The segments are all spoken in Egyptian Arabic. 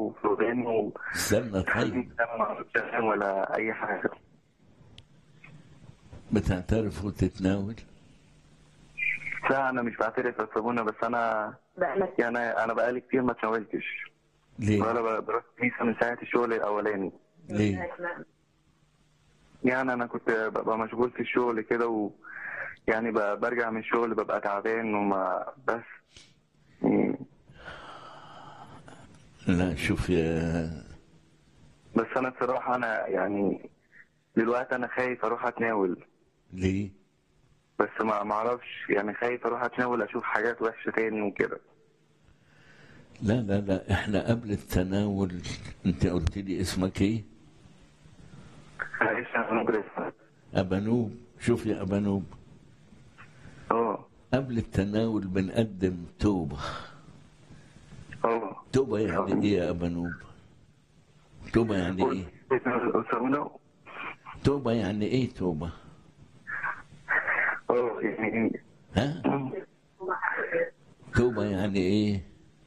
وفي وداني و استنى طيب أنا ولا اي حاجه بتعترف وتتناول لا انا مش بعترف يا صابونه بس انا بقالك يعني انا بقالي كتير ما اتناولتش ليه وانا ب- بروح كنيسه من ساعه الشغل الاولاني ليه يعني انا كنت ببقى مشغول في الشغل كده و يعني ب- برجع من الشغل ببقى تعبان وما بس مم. لا شوف يا بس انا بصراحه انا يعني دلوقتي انا خايف اروح اتناول ليه بس ما ما اعرفش يعني خايف اروح اتناول اشوف حاجات وحشه تاني وكده لا لا لا احنا قبل التناول انت قلت لي اسمك ايه معلش انا مجرد ابانوب شوف يا ابانوب اه قبل التناول بنقدم توبة اه توبة يعني ايه يا ابانوب توبة يعني ايه صابونه توبة يعني ايه توبة اه يعني ها توبة يعني ايه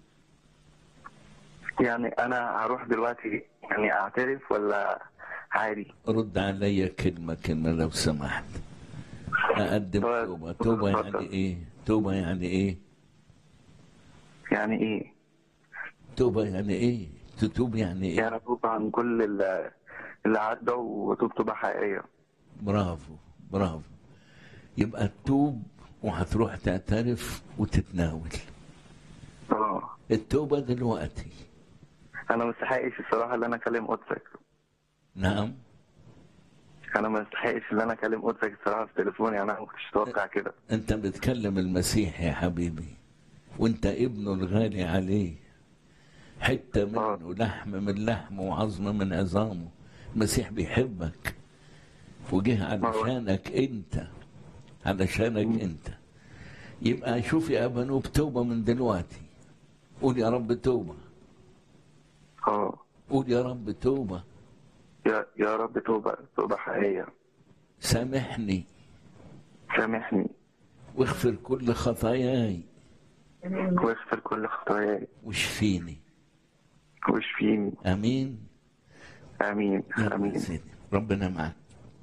يعني انا هروح دلوقتي يعني اعترف ولا عادي رد عليا كلمة كلمة لو سمحت أقدم طيب. توبة توبة يعني اتفضل. إيه توبة يعني إيه يعني ايه توبة يعني إيه تتوب يعني إيه يعني اتوب عن كل اللي, اللي عدى واتوب توبه حقيقيه برافو برافو يبقى تتوب وهتروح تعترف وتتناول اه التوبة دلوقتي انا ما استحقش الصراحه ان انا اكلم قدسك نعم انا ما استحقش ان انا اكلم قدسك الصراحه في تليفون يعني انا ما كنتش اتوقع كده أنت بتكلم المسيح يا حبيبي وأنت ابنه الغالي عليه حتة منه لحم من لحمه وعظم من عظامه المسيح بيحبك وجه علشانك انت علشانك انت يبقى شوف يا ابنوب توبه من دلوقتي قول يا رب توبه اه قول يا رب توبه يا يا رب توبه توبه حقيقيه سامحني سامحني واغفر كل خطاياي واغفر كل خطاياي واشفيني واشفيني امين امين يلا امين يا سيدي ربنا معك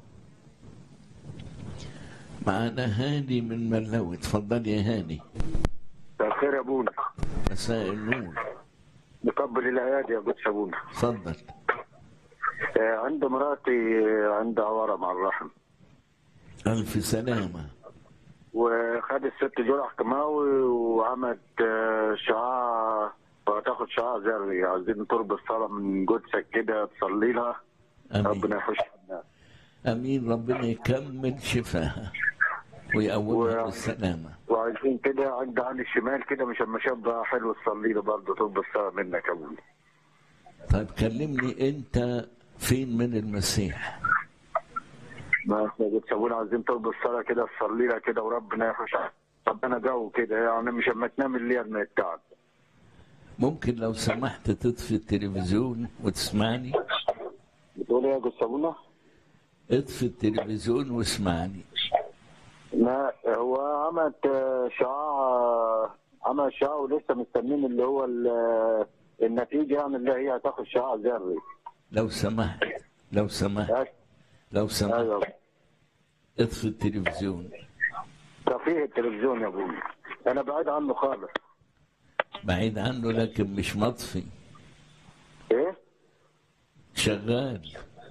معانا هاني من ملاوي اتفضل يا هاني الخير يا ابونا مساء النور نقبل الايادي يا قدس ابونا اتفضل آه، عند مراتي آه، عندها ورم على الرحم الف سلامه وخدت ست جرح كيماوي وعملت آه، شعاع وهتاخد شعاع ذري عايزين تربط صلاه من قدسك كده تصلي لها امين ربنا يحوش عنها امين ربنا يكمل شفاها ويقومها و- بالسلامه وعايزين كده عند عن الشمال كده مش اما شاب حلو تصلي له برضه تربط صلاه منك يا ابونا طيب كلمني انت فين من المسيح ما احنا قدس ابونا عايزين تربط صلاه كده تصلي لها كده وربنا يحوش عنها ربنا جو كده يعني مش اما تنام الليل من التعب ممكن لو سمحت تطفي التلفزيون وتسمعني بتقول ايه يا قدس ابونا؟ اطفي التلفزيون واسمعني لا هو عملت آه، شعاع عمل شعاع ولسه مستنيين اللي هو ال- النتيجه يعني اللي هي هتاخد شعاع ذري لو سمحت لو سمحت لو سمحت ايوه اطفي التلفزيون ترفيه التلفزيون يا ابوي انا بعيد عنه خالص بعيد عنه لكن مش مطفي ايه؟ شغال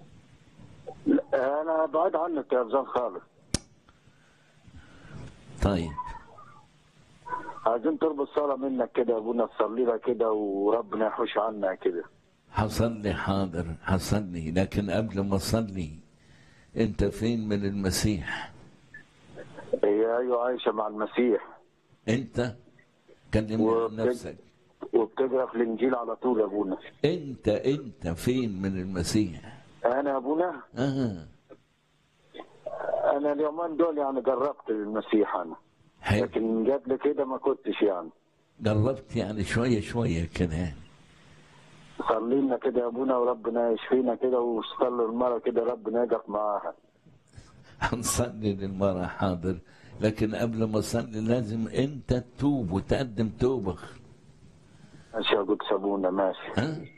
لا، انا بعيد عنه التلفزيون خالص طيب عايزين تربط صلاه منك كده يا ابونا تصلي لها كده وربنا يحوش عنا كده حصلي حاضر حصلي لكن قبل ما اصلي انت فين من المسيح هي ايوه عايشه مع المسيح انت كلمني عن وبت- نفسك وبتقرا في الانجيل على طول يا ابونا انت انت فين من المسيح انا يا ابونا اه انا اليومين دول يعني جربت المسيح انا حلو لكن قبل كده ما كنتش يعني جربت يعني شويه شويه كده صلي لنا كده يا ابونا وربنا يشفينا كده وصلوا المرة كده ربنا يقف معاها هنصلي للمرأة حاضر لكن قبل ما اصلي لازم انت تتوب وتقدم توبه ماشي يا قدس ابونا ماشي ها